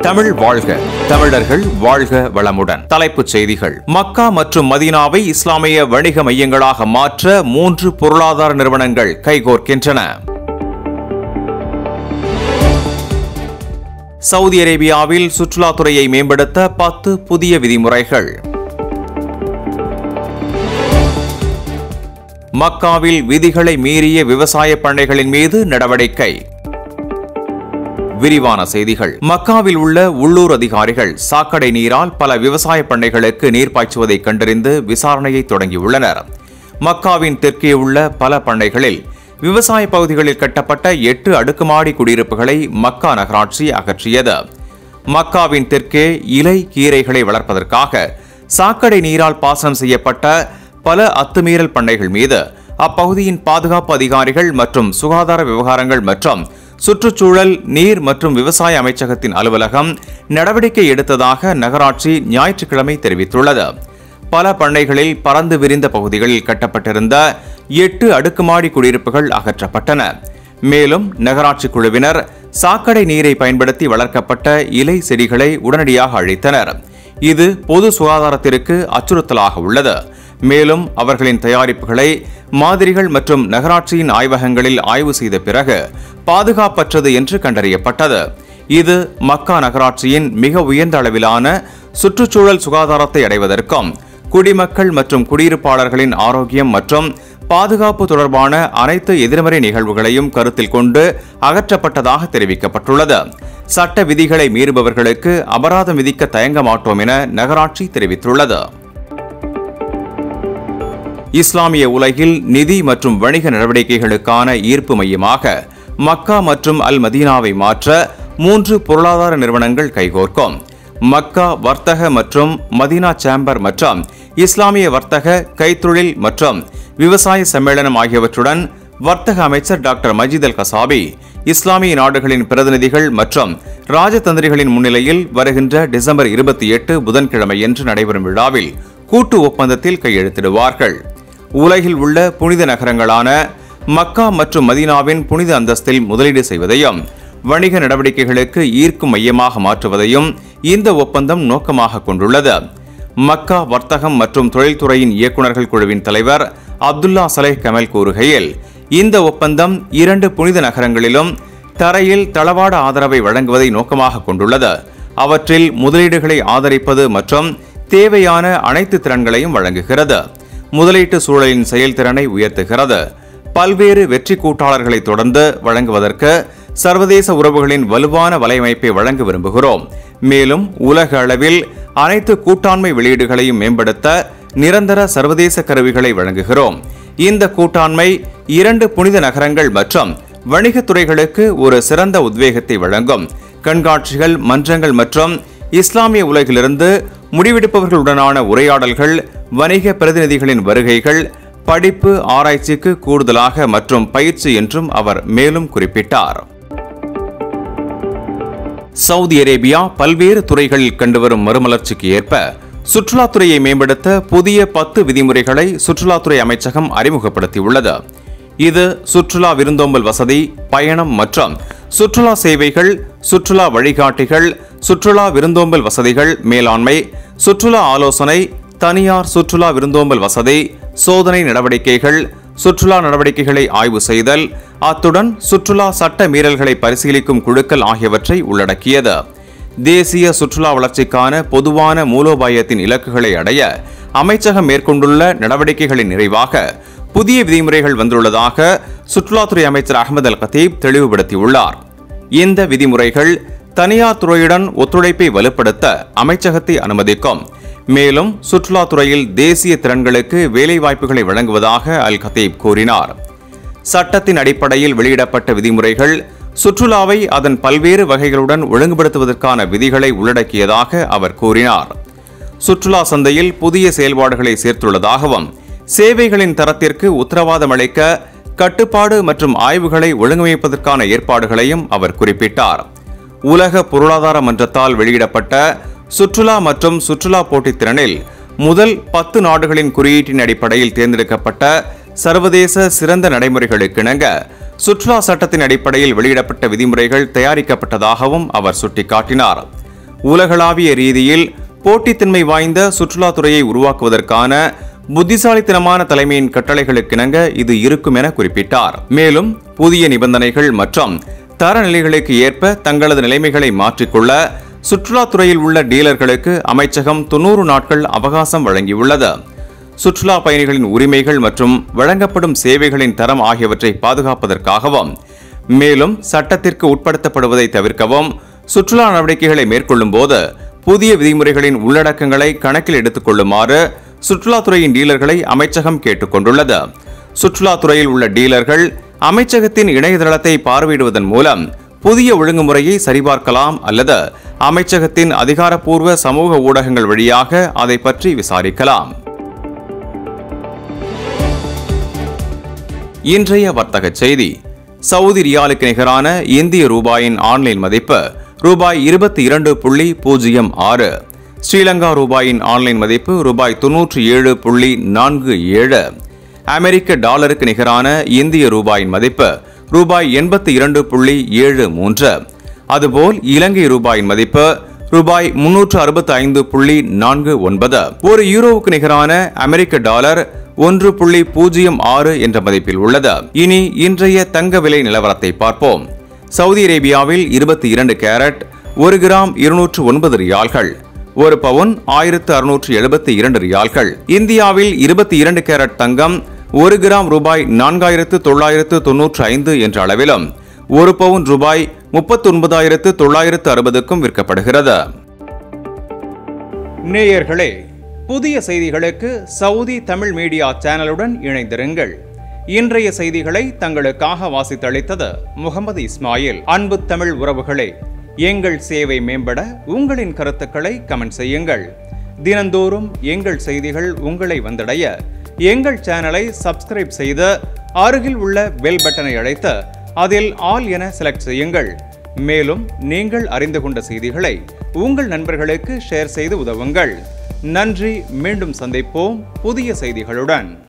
தமிழ் வாழ்க தமிழர்கள் வாழ்க வளமுடன் தலைப்புச் செய்திகள் மக்கா மற்றும் மதீனாவை இஸ்லாமிய வணிக மையங்களாக மாற்ற மூன்று பொருளாதார நிறுவனங்கள் கைகோர்க்கின்றன சவுதி அரேபியாவில் சுற்றுலாத்துறையை மேம்படுத்த பத்து புதிய விதிமுறைகள் மக்காவில் விதிகளை மீறிய விவசாய பண்ணைகளின் மீது நடவடிக்கை விரிவான செய்திகள் மக்காவில் உள்ள உள்ளூர் அதிகாரிகள் சாக்கடை நீரால் பல விவசாய பண்ணைகளுக்கு நீர் பாய்ச்சுவதை கண்டறிந்து விசாரணையை தொடங்கியுள்ளனர் மக்காவின் தெற்கே உள்ள பல பண்ணைகளில் விவசாய பகுதிகளில் கட்டப்பட்ட எட்டு அடுக்குமாடி குடியிருப்புகளை மக்கா நகராட்சி அகற்றியது மக்காவின் தெற்கே இலை கீரைகளை வளர்ப்பதற்காக சாக்கடை நீரால் பாசனம் செய்யப்பட்ட பல அத்துமீறல் பண்ணைகள் மீது அப்பகுதியின் பாதுகாப்பு அதிகாரிகள் மற்றும் சுகாதார விவகாரங்கள் மற்றும் சுற்றுச்சூழல் நீர் மற்றும் விவசாய அமைச்சகத்தின் அலுவலகம் நடவடிக்கை எடுத்ததாக நகராட்சி ஞாயிற்றுக்கிழமை தெரிவித்துள்ளது பல பண்ணைகளில் பறந்து விரிந்த பகுதிகளில் கட்டப்பட்டிருந்த எட்டு அடுக்குமாடி குடியிருப்புகள் அகற்றப்பட்டன மேலும் நகராட்சி குழுவினர் சாக்கடை நீரை பயன்படுத்தி வளர்க்கப்பட்ட இலை செடிகளை உடனடியாக அழித்தனர் இது பொது சுகாதாரத்திற்கு அச்சுறுத்தலாக உள்ளது மேலும் அவர்களின் தயாரிப்புகளை மாதிரிகள் மற்றும் நகராட்சியின் ஆய்வகங்களில் ஆய்வு செய்த பிறகு பாதுகாப்பற்றது என்று கண்டறியப்பட்டது இது மக்கா நகராட்சியின் மிக உயர்ந்த அளவிலான சுற்றுச்சூழல் சுகாதாரத்தை அடைவதற்கும் குடிமக்கள் மற்றும் குடியிருப்பாளர்களின் ஆரோக்கியம் மற்றும் பாதுகாப்பு தொடர்பான அனைத்து எதிர்மறை நிகழ்வுகளையும் கருத்தில் கொண்டு அகற்றப்பட்டதாக தெரிவிக்கப்பட்டுள்ளது சட்ட விதிகளை மீறுபவர்களுக்கு அபராதம் விதிக்க தயங்க மாட்டோம் என நகராட்சி தெரிவித்துள்ளது இஸ்லாமிய உலகில் நிதி மற்றும் வணிக நடவடிக்கைகளுக்கான ஈர்ப்பு மையமாக மக்கா மற்றும் அல் மதீனாவை மாற்ற மூன்று பொருளாதார நிறுவனங்கள் கைகோர்க்கும் மக்கா வர்த்தக மற்றும் மதீனா சேம்பர் மற்றும் இஸ்லாமிய வர்த்தக கைத்தொழில் மற்றும் விவசாய சம்மேளனம் ஆகியவற்றுடன் வர்த்தக அமைச்சர் டாக்டர் மஜித் அல் கசாபி இஸ்லாமிய நாடுகளின் பிரதிநிதிகள் மற்றும் ராஜதந்திரிகளின் முன்னிலையில் வருகின்ற டிசம்பர் இருபத்தி எட்டு புதன்கிழமையன்று நடைபெறும் விழாவில் கூட்டு ஒப்பந்தத்தில் கையெழுத்திடுவார்கள் உலகில் உள்ள புனித நகரங்களான மக்கா மற்றும் மதீனாவின் புனித அந்தஸ்தில் முதலீடு செய்வதையும் வணிக நடவடிக்கைகளுக்கு ஈர்க்கும் மையமாக மாற்றுவதையும் இந்த ஒப்பந்தம் நோக்கமாக கொண்டுள்ளது மக்கா வர்த்தகம் மற்றும் தொழில்துறையின் இயக்குநர்கள் குழுவின் தலைவர் அப்துல்லா சலேஹ் கமல் கூறுகையில் இந்த ஒப்பந்தம் இரண்டு புனித நகரங்களிலும் தரையில் தளவாட ஆதரவை வழங்குவதை நோக்கமாக கொண்டுள்ளது அவற்றில் முதலீடுகளை ஆதரிப்பது மற்றும் தேவையான அனைத்து திறன்களையும் வழங்குகிறது முதலீட்டு சூழலின் செயல்திறனை உயர்த்துகிறது பல்வேறு வெற்றி கூட்டாளர்களை தொடர்ந்து வழங்குவதற்கு சர்வதேச உறவுகளின் வலுவான வலையமைப்பை வழங்க விரும்புகிறோம் மேலும் உலக அளவில் அனைத்து கூட்டாண்மை வெளியீடுகளையும் மேம்படுத்த நிரந்தர சர்வதேச கருவிகளை வழங்குகிறோம் இந்த கூட்டாண்மை இரண்டு புனித நகரங்கள் மற்றும் வணிகத் துறைகளுக்கு ஒரு சிறந்த உத்வேகத்தை வழங்கும் கண்காட்சிகள் மன்றங்கள் மற்றும் இஸ்லாமிய உலகிலிருந்து முடிவெடுப்பவர்களுடனான உரையாடல்கள் வணிக பிரதிநிதிகளின் வருகைகள் படிப்பு ஆராய்ச்சிக்கு கூடுதலாக மற்றும் பயிற்சி என்றும் அவர் மேலும் குறிப்பிட்டார் சவுதி அரேபியா பல்வேறு துறைகளில் கண்டுவரும் மறுமலர்ச்சிக்கு ஏற்ப சுற்றுலாத்துறையை மேம்படுத்த புதிய பத்து விதிமுறைகளை சுற்றுலாத்துறை அமைச்சகம் அறிமுகப்படுத்தியுள்ளது இது சுற்றுலா விருந்தோம்பல் வசதி பயணம் மற்றும் சுற்றுலா சேவைகள் சுற்றுலா வழிகாட்டிகள் சுற்றுலா விருந்தோம்பல் வசதிகள் மேலாண்மை சுற்றுலா ஆலோசனை தனியார் சுற்றுலா விருந்தோம்பல் வசதி சோதனை நடவடிக்கைகள் சுற்றுலா நடவடிக்கைகளை ஆய்வு செய்தல் அத்துடன் சுற்றுலா சட்ட மீறல்களை பரிசீலிக்கும் குழுக்கள் ஆகியவற்றை உள்ளடக்கியது தேசிய சுற்றுலா வளர்ச்சிக்கான பொதுவான மூலோபாயத்தின் இலக்குகளை அடைய அமைச்சகம் மேற்கொண்டுள்ள நடவடிக்கைகளின் நிறைவாக புதிய விதிமுறைகள் வந்துள்ளதாக சுற்றுலாத்துறை அமைச்சர் அகமது அல் கத்தீப் தெளிவுபடுத்தியுள்ளார் இந்த விதிமுறைகள் தனியார் துறையுடன் ஒத்துழைப்பை வலுப்படுத்த அமைச்சகத்தை அனுமதிக்கும் மேலும் சுற்றுலாத்துறையில் தேசிய திறன்களுக்கு வேலைவாய்ப்புகளை வழங்குவதாக அல் கத்தீப் கூறினார் சட்டத்தின் அடிப்படையில் வெளியிடப்பட்ட விதிமுறைகள் சுற்றுலாவை அதன் பல்வேறு வகைகளுடன் ஒழுங்குபடுத்துவதற்கான விதிகளை உள்ளடக்கியதாக அவர் கூறினார் சுற்றுலா சந்தையில் புதிய செயல்பாடுகளை சேர்த்துள்ளதாகவும் சேவைகளின் தரத்திற்கு உத்தரவாதம் அளிக்க கட்டுப்பாடு மற்றும் ஆய்வுகளை ஒழுங்கமைப்பதற்கான ஏற்பாடுகளையும் அவர் குறிப்பிட்டார் உலக பொருளாதார மன்றத்தால் வெளியிடப்பட்ட சுற்றுலா மற்றும் சுற்றுலா போட்டித் திறனில் முதல் பத்து நாடுகளின் குறியீட்டின் அடிப்படையில் தேர்ந்தெடுக்கப்பட்ட சர்வதேச சிறந்த நடைமுறைகளுக்கிணங்க சுற்றுலா சட்டத்தின் அடிப்படையில் வெளியிடப்பட்ட விதிமுறைகள் தயாரிக்கப்பட்டதாகவும் அவர் சுட்டிக்காட்டினார் உலகளாவிய ரீதியில் போட்டித்தன்மை வாய்ந்த சுற்றுலாத்துறையை உருவாக்குவதற்கான புத்திசாலித்தனமான தலைமையின் கட்டளைகளுக்கிணங்க இது இருக்கும் என குறிப்பிட்டார் மேலும் புதிய நிபந்தனைகள் மற்றும் தரநிலைகளுக்கு ஏற்ப தங்களது நிலைமைகளை மாற்றிக்கொள்ள சுற்றுலாத்துறையில் உள்ள டீலர்களுக்கு அமைச்சகம் தொன்னூறு நாட்கள் அவகாசம் வழங்கியுள்ளது சுற்றுலா பயணிகளின் உரிமைகள் மற்றும் வழங்கப்படும் சேவைகளின் தரம் ஆகியவற்றை பாதுகாப்பதற்காகவும் மேலும் சட்டத்திற்கு உட்படுத்தப்படுவதை தவிர்க்கவும் சுற்றுலா நடவடிக்கைகளை மேற்கொள்ளும் போது புதிய விதிமுறைகளின் உள்ளடக்கங்களை கணக்கில் எடுத்துக் கொள்ளுமாறு சுற்றுலாத்துறையின் டீலர்களை அமைச்சகம் கேட்டுக்கொண்டுள்ளது சுற்றுலாத்துறையில் உள்ள டீலர்கள் அமைச்சகத்தின் இணையதளத்தை பார்வையிடுவதன் மூலம் புதிய ஒழுங்குமுறையை சரிபார்க்கலாம் அல்லது அமைச்சகத்தின் அதிகாரப்பூர்வ சமூக ஊடகங்கள் வழியாக அதை பற்றி விசாரிக்கலாம் இன்றைய வர்த்தக செய்தி சவுதி ரியாலுக்கு நிகரான இந்திய ரூபாயின் ஆன்லைன் மதிப்பு ரூபாய் இருபத்தி இரண்டு புள்ளி பூஜ்ஜியம் ஆறு ஸ்ரீலங்கா ரூபாயின் ஆன்லைன் மதிப்பு ரூபாய் தொன்னூற்றி ஏழு புள்ளி நான்கு ஏழு அமெரிக்க டாலருக்கு நிகரான இந்திய ரூபாயின் மதிப்பு ரூபாய் எண்பத்தி இரண்டு புள்ளி ஏழு மூன்று அதுபோல் இலங்கை ரூபாயின் மதிப்பு ரூபாய் முன்னூற்று அறுபத்தி ஐந்து புள்ளி நான்கு ஒன்பது ஒரு யூரோவுக்கு நிகரான அமெரிக்க டாலர் ஒன்று புள்ளி பூஜ்ஜியம் ஆறு என்ற மதிப்பில் உள்ளது இனி இன்றைய தங்க விலை நிலவரத்தை பார்ப்போம் சவுதி அரேபியாவில் இருபத்தி இரண்டு கேரட் ஒரு கிராம் இருநூற்று ஒன்பது ரியால்கள் ஒரு பவுன் ஆயிரத்து அறுநூற்று எழுபத்தி இரண்டு ரியால்கள் இந்தியாவில் இருபத்தி இரண்டு கேரட் தங்கம் ஒரு கிராம் ரூபாய் நான்காயிரத்து தொள்ளாயிரத்து தொன்னூற்று ஐந்து என்ற அளவிலும் ஒரு பவுன் ரூபாய் முப்பத்தி ஒன்பதாயிரத்து தொள்ளாயிரத்து அறுபதுக்கும் விற்கப்படுகிறது நேயர்களே புதிய செய்திகளுக்கு சவுதி தமிழ் மீடியா சேனலுடன் இணைந்திருங்கள் இன்றைய செய்திகளை தங்களுக்காக வாசித்தளித்தது முகமது இஸ்மாயில் அன்பு தமிழ் உறவுகளே எங்கள் சேவை மேம்பட உங்களின் கருத்துக்களை கமெண்ட் செய்யுங்கள் தினந்தோறும் எங்கள் செய்திகள் உங்களை வந்தடைய எங்கள் சேனலை சப்ஸ்கிரைப் செய்து அருகில் உள்ள பெல் பட்டனை அழைத்து அதில் ஆல் என செலக்ட் செய்யுங்கள் மேலும் நீங்கள் அறிந்து கொண்ட செய்திகளை உங்கள் நண்பர்களுக்கு ஷேர் செய்து உதவுங்கள் நன்றி மீண்டும் சந்திப்போம் புதிய செய்திகளுடன்